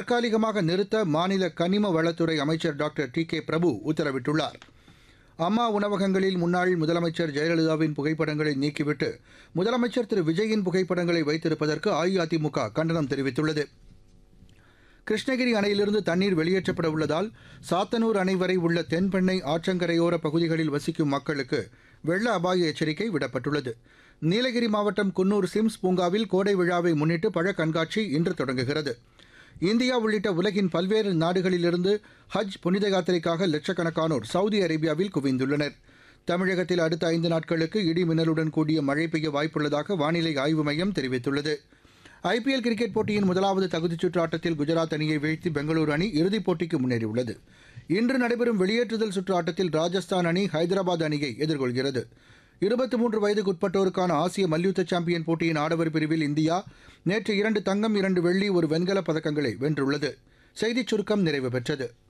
தற்காலிகமாக நிறுத்த மாநில கனிம வளத்துறை அமைச்சர் டாக்டர் டி கே பிரபு உத்தரவிட்டுள்ளார் அம்மா உணவகங்களில் முன்னாள் முதலமைச்சர் ஜெயலலிதாவின் புகைப்படங்களை நீக்கிவிட்டு முதலமைச்சர் திரு விஜயின் புகைப்படங்களை வைத்திருப்பதற்கு அஇஅதிமுக கண்டனம் தெரிவித்துள்ளது கிருஷ்ணகிரி அணையிலிருந்து தண்ணீர் வெளியேற்றப்பட உள்ளதால் சாத்தனூர் அணை வரை உள்ள தென்பெண்ணை ஆற்றங்கரையோர பகுதிகளில் வசிக்கும் மக்களுக்கு வெள்ள அபாய எச்சரிக்கை விடப்பட்டுள்ளது நீலகிரி மாவட்டம் குன்னூர் சிம்ஸ் பூங்காவில் கோடை விழாவை முன்னிட்டு பழ கண்காட்சி இன்று தொடங்குகிறது இந்தியா உள்ளிட்ட உலகின் பல்வேறு நாடுகளிலிருந்து ஹஜ் புனித யாத்திரைக்காக லட்சக்கணக்கானோர் சவுதி அரேபியாவில் குவிந்துள்ளனர் தமிழகத்தில் அடுத்த ஐந்து நாட்களுக்கு இடி மின்னலுடன் கூடிய மழை பெய்ய வாய்ப்புள்ளதாக வானிலை ஆய்வு மையம் தெரிவித்துள்ளது ஐபிஎல் கிரிக்கெட் போட்டியின் முதலாவது தகுதிச் சுற்று ஆட்டத்தில் குஜராத் அணியை வீழ்த்தி பெங்களூரு அணி இறுதிப் போட்டிக்கு முன்னேறியுள்ளது இன்று நடைபெறும் வெளியேற்றுதல் சுற்று ஆட்டத்தில் ராஜஸ்தான் அணி ஹைதராபாத் அணியை எதிர்கொள்கிறது இருபத்தி மூன்று வயதுக்குட்பட்டோருக்கான ஆசிய மல்யுத்த சாம்பியன் போட்டியின் ஆடவர் பிரிவில் இந்தியா நேற்று இரண்டு தங்கம் இரண்டு வெள்ளி ஒரு வெண்கலப் பதக்கங்களை வென்றுள்ளது செய்திச் சுருக்கம் நிறைவு பெற்றது